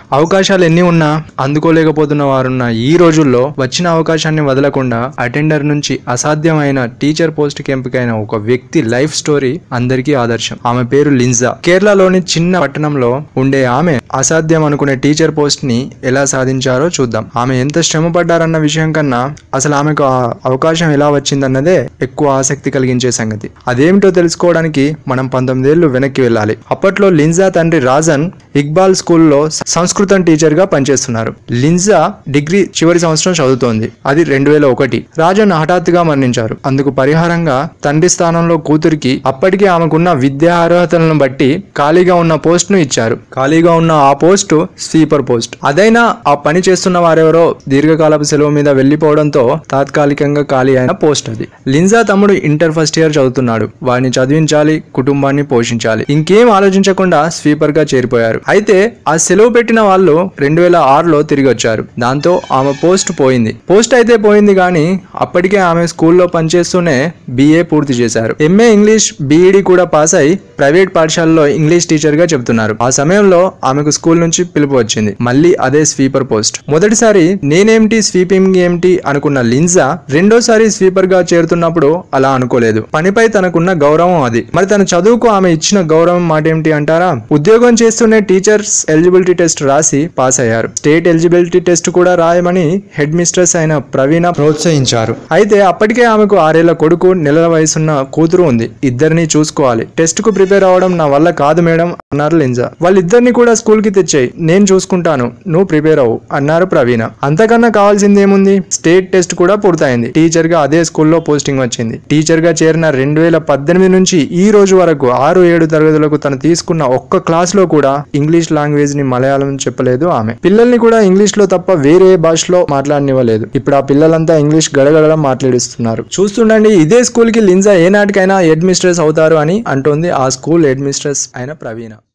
అవకాశాలు ఎన్ని ఉన్నా అందుకోలేకపోతున్న వారున్న ఈ రోజుల్లో వచ్చిన అవకాశాన్ని వదలకుండా అటెండర్ నుంచి అసాధ్యమైన టీచర్ పోస్ట్ కి ఎంపికైన ఒక వ్యక్తి లైఫ్ స్టోరీ అందరికీ ఆదర్శం ఆమె పేరు లింజా కేరళలోని చిన్న పట్టణంలో ఉండే ఆమె అసాధ్యం అనుకునే టీచర్ పోస్ట్ ని ఎలా సాధించారో చూద్దాం ఆమె ఎంత శ్రమ పడ్డారన్న విషయం కన్నా అసలు ఆమెకు ఆ అవకాశం ఎలా వచ్చిందన్నదే ఎక్కువ ఆసక్తి కలిగించే సంగతి అదేమిటో తెలుసుకోవడానికి మనం పంతొమ్మిదేళ్లు వెనక్కి వెళ్ళాలి అప్పట్లో లింజా తండ్రి రాజన్ ఇక్బాల్ స్కూల్లో సంస్కృతం టీచర్ గా పనిచేస్తున్నారు లింజా డిగ్రీ చివరి సంవత్సరం చదువుతోంది అది రెండు వేల ఒకటి రాజన్ హఠాత్తుగా మరణించారు అందుకు పరిహారంగా తండ్రి స్థానంలో కూతురికి అప్పటికే ఆమెకున్న విద్యా అర్హతలను బట్టి ఖాళీగా ఉన్న పోస్ట్ ను ఇచ్చారు ఖాళీగా ఉన్న ఆ పోస్టు స్వీపర్ పోస్ట్ అదైనా ఆ పని చేస్తున్న వారెవరో దీర్ఘకాలపు సెలవు మీద వెళ్లిపోవడంతో తాత్కాలికంగా ఖాళీ అయిన పోస్ట్ అది లింజా తమ్ముడు ఇంటర్ ఫస్ట్ ఇయర్ చదువుతున్నాడు వాడిని చదివించాలి కుటుంబాన్ని పోషించాలి ఇంకేం ఆలోచించకుండా స్వీపర్ గా చేరిపోయారు అయితే ఆ సెలవు పెట్టిన వాళ్ళు రెండు వేల ఆరులో తిరిగి వచ్చారు దాంతో ఆమె పోస్ట్ పోయింది పోస్ట్ అయితే పోయింది కానీ అప్పటికే ఆమె స్కూల్లో పనిచేస్తూనే బిఏ పూర్తి చేశారు ఎంఏ ఇంగ్లీష్ బీఈడి కూడా పాస్ అయి ప్రైవేట్ పాఠశాలలో ఇంగ్లీష్ టీచర్ గా చెప్తున్నారు ఆ సమయంలో ఆమెకు స్కూల్ నుంచి పిలుపు వచ్చింది మళ్ళీ అదే స్వీపర్ పోస్ట్ మొదటిసారి నేనేమిటి స్వీపింగ్ ఏమిటి అనుకున్న లింజా రెండోసారి స్వీపర్ గా చేరుతున్నప్పుడు అలా అనుకోలేదు పనిపై తనకున్న గౌరవం అది మరి తన చదువుకు ఆమె ఇచ్చిన గౌరవం మాట ఏమిటి అంటారా ఉద్యోగం చేస్తూనే టీచర్స్ ఎలిజిబిలిటీ టెస్ట్ రాసి పాస్ అయ్యారు స్టేట్ ఎలిజిబిలిటీ టెస్ట్ కూడా రాయమని హెడ్ మిస్ట్రెస్ అయిన ప్రవీణ ప్రోత్సహించారు అయితే అప్పటికే ఆమెకు ఆరేళ్ల కొడుకు నెలల వయసున్న కూతురు ఉంది ఇద్దరిని చూసుకోవాలి టెస్ట్ కు ప్రిపేర్ అవ్వడం నా వల్ల కాదు మేడం అన్నారు లింజా వాళ్ళిద్దరిని కూడా స్కూల్ కి తెచ్చాయి నేను చూసుకుంటాను నువ్వు ప్రిపేర్ అవ్వు అన్నారు ప్రవీణ అంతకన్నా కావాల్సింది ఏముంది స్టేట్ టెస్ట్ కూడా పూర్తయింది టీచర్ గా అదే స్కూల్లో పోస్టింగ్ వచ్చింది టీచర్ గా చేరిన రెండు వేల పద్దెనిమిది నుంచి ఈ రోజు వరకు ఆరు ఏడు తరగతులకు తను తీసుకున్న ఒక్క క్లాస్ లో కూడా ఇంగ్లీష్ లాంగ్వేజ్ ని మలయాళం చెప్పలేదు ఆమె పిల్లల్ని కూడా ఇంగ్లీష్ లో తప్ప వేరే భాషలో మాట్లాడనివ్వలేదు ఇప్పుడు ఆ పిల్లలంతా ఇంగ్లీష్ గడగడ మాట్లాడిస్తున్నారు చూస్తుండండి ఇదే స్కూల్ కి లింజా ఏనాటికైనా హెడ్ మిస్ట్రెస్ అవుతారు అని అంటోంది ఆ స్కూల్ హెడ్ మిస్ట్రెస్ అయిన ప్రవీణ